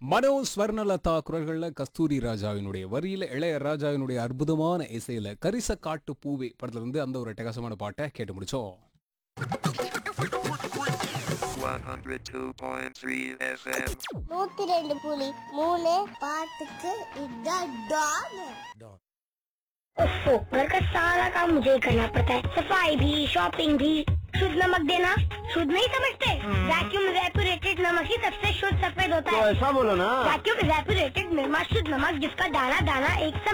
மனோ ஸ்வர்ணலதா குரல்கள்ல கஸ்தூரி ராஜாவினுடைய வரியில இளையராஜாவினுடைய அற்புதமான இசையில கரிச காட்டு பூவே படத்துல இருந்து அந்த ஒரு அட்டகாசமான பாட்டை கேட்டு முடிச்சோம் 102.3 FM. நூத்தி ரெண்டு புலி மூணு பாட்டுக்கு இதான் டான் ओफो घर का सारा काम मुझे ही करना पड़ता है सफाई भी शॉपिंग भी शुद्ध नमक देना शुद्ध नहीं समझते वैक्यूम रेपुरेटेड नमक ही सबसे शुद्ध सफेद होता है ऐसा बोलो ना वैक्यूम रेपुरेटेड निर्मा शुद्ध नमक जिसका दाना दाना एक समान